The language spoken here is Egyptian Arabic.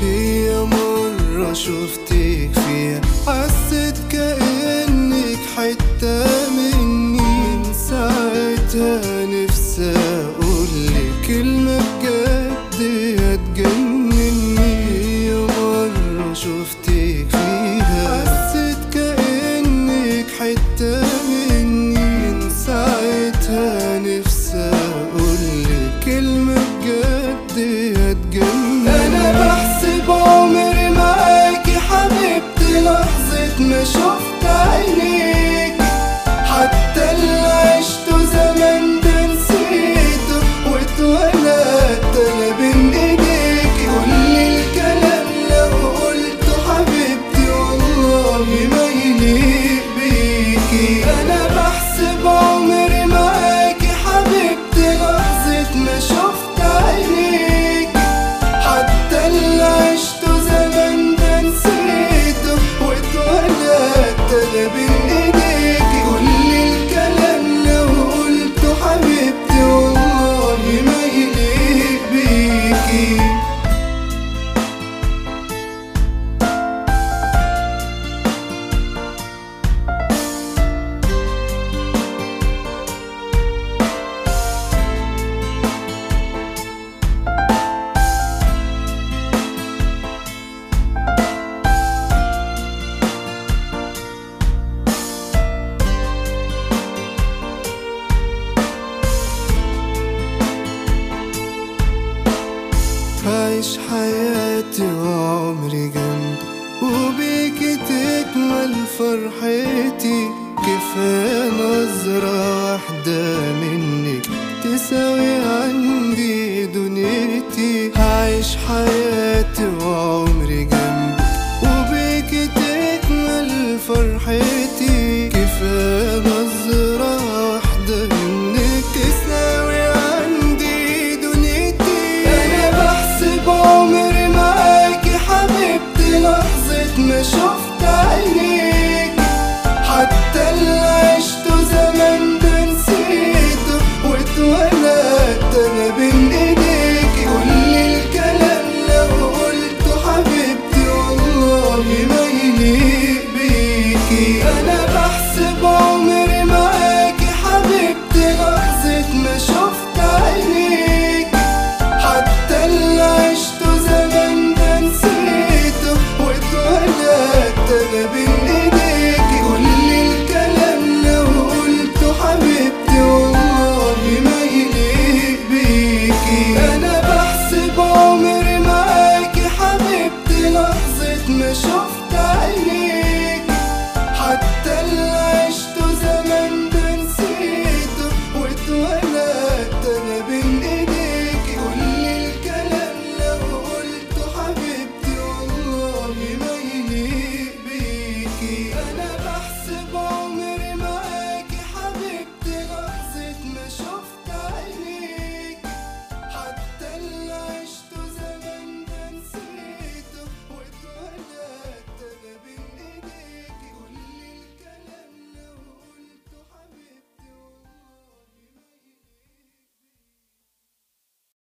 هي مرة شفتك فيها حسيت كأنك حتة مني من ساعتها نفسي أقولك كلمة بجد هتجنني هي مرة شفتك فيها حسيت كأنك حتة مني من ساعتها نفسي أقولك كلمة بجد هتجنني أنا بحسب عمري معاكي حبيبتي لحظة ما شفت عينيك حتى اللي عشته زمان ده نسيته واتولدت انا بين ايديك كل الكلام لو قلته حبيبتي والله ما يليق بيكي انا بحسب عمري معاكي حبيبتي لحظة ما شفت عينيك حتى اللي عشته زمان ده نسيته واتولدت انا بين ايديك كل الكلام لو قلته حبيبتي والله ما يليق بيكي عايش حياتي وعمري جنبك وبيكي تكمل فرحتي كفاية نظرة واحدة منك تساوي عندي دنيتي هعيش حياتي وعمري جنبك وبيكي تكمل فرحتي كفاية نظرة واحدة منك تساوي عندي دنيتي أنا بحسب عمري معاكي حبيبتي لحظة ما شفت عينيك حتى اللي عشته زمان ده نسيته واتولدت أنا بين ايديك كل الكلام لو قلته حبيبتي والله ما يليق بيكي أنا بحسب عمري معاكي حبيبتي لحظة ما شفت عينيك حتى اللي عشته زمان ده نسيته واتولدت أنا بين ايديك كل الكلام لو قلته حبيبتي والله ما يليق بيكي أنا بحسب عمري معاكي حبيبتي لحظة ما شفت